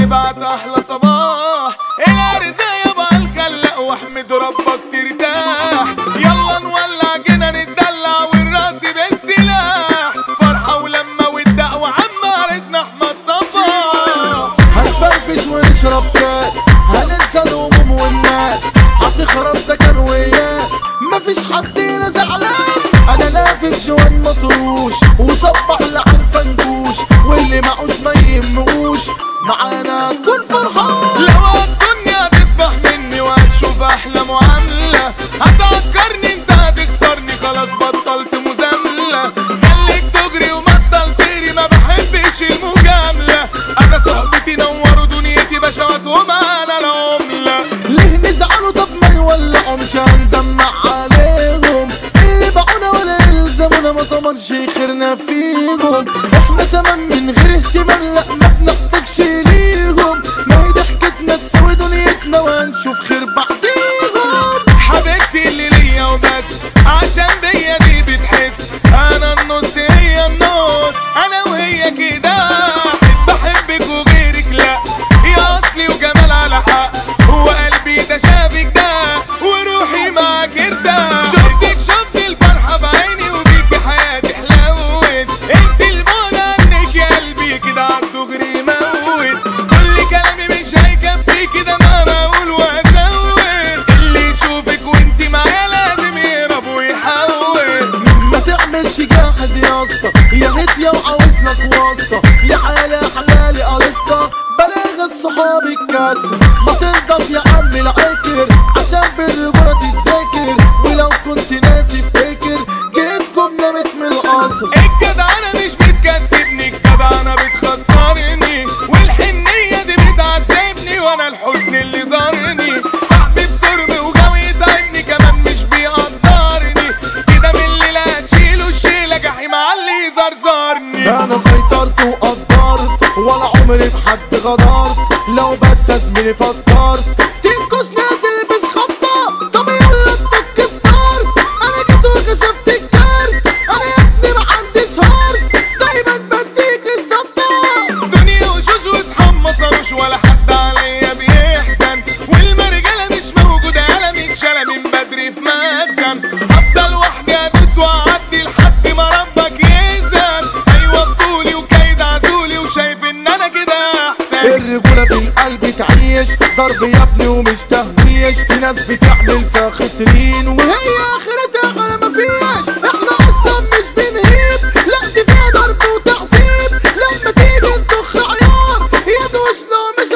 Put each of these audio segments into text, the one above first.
ابعت احلى صباح الارزاق يابا الخلق واحمد ربك ترتاح يلا نولع جينا نتدلع والراس بالسلاح فرحة ولما والدعوة عم رزنا احمد صباح هنفرفش ونشرب كاس هننسى الهموم والناس هتخرب ده كان وياس مفيش حد هنا زعلان انا لافف جوان مطروش وصبح لعن فنجوش واللي معوش ما يهموش معانا تكون فرحان لو هتصني هتسبح مني وهتشوف احلى معاملة هتعكرني انت هتكسرني خلاص بطلت مزاملة خليك تجري وبطل تجري ما بحبش المجاملة انا صحبتي نوروا دنيتي بشوات ومعانا العملة ليه نزعلوا طب ما يولعوا مش هندمع عليهم اللي باعونا ولا يلزمونا ما ضمنش خيرنا فيهم احنا تمام من غير اهتمام لا ما بنحتاجش ليهم ما هي ضحكتنا تساوي دنيتنا وهنشوف خير بعديهم حبيبتي اللي ليا وبس عشان بيا دي بتحس انا النص هي النص انا وهي كده بحبك وغيرك لا يا اصلي وجمال على حق هو قلبي ده شافك ده وروحي معاك ارتاح شفتك شفت الفرحة بعيني وبيكي حياتي حلوت انت البعد عنك يا قلبي كده عالدغري موت كل كلامي مش هيكفي كده ما بقول وازود اللي يشوفك وانت معايا لازم يهرب ويحول ما تعملش جاحد يا اسطى يا ريت يا وعاوز لك واسطه يا حالي حلالي قلسطه بلاغ الصحاب الكاسر ما تنضف يا عم العكر عشان بالرجوله تتذاكر ولو كنت ناسي افتكر جيتكم نامت من القصر الجدع انا مش بتكسبني الجدع انا بتخسرني والحنية دي بتعذبني وانا الحزن اللي زارني صاحبي بصرم وغاوي يتعبني كمان مش بيقدرني كده من الليلة هتشيله الشيلة جحيم على اللي زرزرني انا سيطرت وقدرت ولا عمري بحد غدرت لو بس يا زميلي فكرت تنكشني هتلبس خطة طب يلا اتك ستارت انا جيت وكشفت الكارت انا يا ابني ما عنديش هارت دايما بديك الزبطة دنيا وشوش واصحاب ما صاروش ولا حد عليا بيحزن والمرجلة مش موجودة قلمي اتشالى من بدري في مخزن افضل وحدي ادوس واعدي لحد ما ربك يأذن ايوه بطولي وكيد عزولي وشايف ان انا كده احسن الرجولة في القلب تعيش ضرب يا ابني ومش تهويش في ناس بتعمل فيها خطرين وهي اخرتها على ما فيش احنا اصلا مش بنهيب لا دي فيها ضرب وتعذيب لما تيجي نطخ عيار يد وشنا مش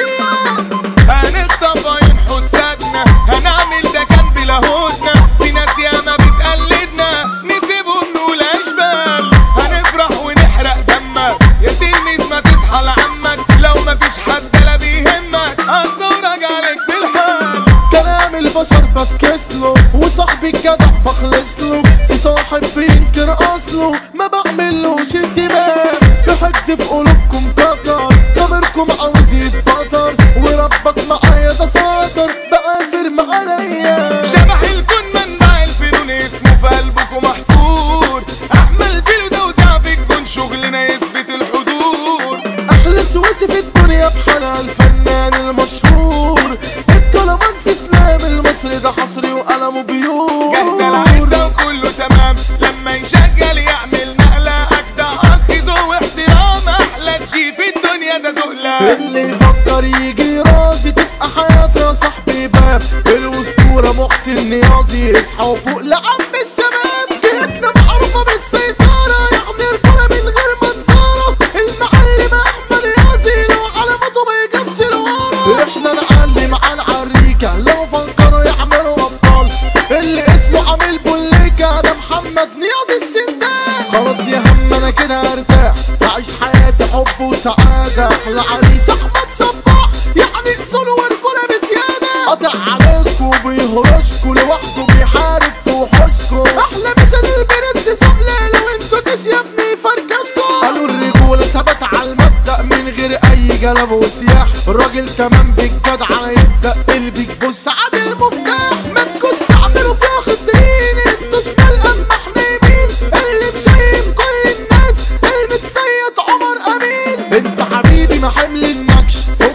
هيسيب هنخطف عين حسادنا هنعمل ده كان بلا هدنة في ناس ياما بتقلدنا نسيبهم نقول اشبال هنفرح ونحرق دمك يا تلميذ ما تصحى لعمك لو مفيش حد لا بيهمك اصورك عليك في الحال كلام البشر بفكسله وصاحبي الجدع بخلص له في صاحب بينكر اصله ما بعملوش اهتمام في حد في قلوبكم كتر ضميركم عاوز يتبطر وربك معايا ده ساطر بقافر عليا شبح الكون منبع الفنون اسمه في قلبكم محفور احمل فيلو ده وزع في الجون شغلنا يثبت الحضور احلى سواسي في الدنيا بحالها الفنان المشهور الكلامانس اسلام المصري ده حصري وقلمه بيور جاهزة العدة وكله تمام لما يشغل يعمل نقلة أجدع أخ ذو واحترام أحلى جي في الدنيا ده زقلة اللي يفكر يجي راسي تبقى حياته يا صاحبي باب الاسطوره محسن نيازي اصحى وفوق لعم الشباب جيتنا معروفه بالسيطره يعني رجوله من غير منظره المعلم احمد نيازي لو علامته ما يجيبش لورا احنا نعلم على العريكه لو فكروا يعملوا ابطال اللي اسمه عامل بوليكا ده محمد نيازي السندان خلاص يا هم انا كده ارتاح اعيش حياتي حب وسعاده احلى عريس احمد صباح يعني اصول ورجوله بزياده قطع عليكوا بيهرشكوا لوحده بيحارب في وحوشكوا احلى مثال البرنس سهله لو انتوا جيش يا ابني فركشكوا قالوا الرجوله ثبت على المبدا من غير اي جلب وسياح الراجل كمان بالجدع يبدا قلبك بص عاد المفتاح ما تكوش تعملوا فيها خطين انتوا شمال اما احنا يمين اللي مشايم كل الناس المتسيد عمر امين انت حبيبي ما حمل النكش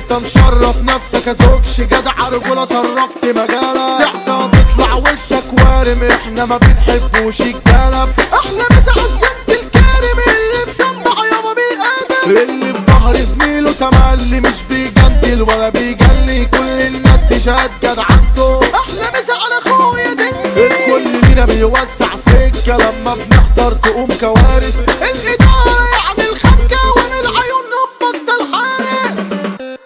انت مشرف نفسك يا زوجش جدع رجولة شرفت مجالك سحت هتطلع وشك وارم احنا ما بنحبوش الكلام احلى مسا عالشمت الكارم اللي مسمع يابا بالادب اللي في ظهر زميله تملي مش بيجندل ولا بيجلي كل الناس تشهد جدعنته احلى مسا على اخويا دلي الكل لينا بيوسع سكه لما بن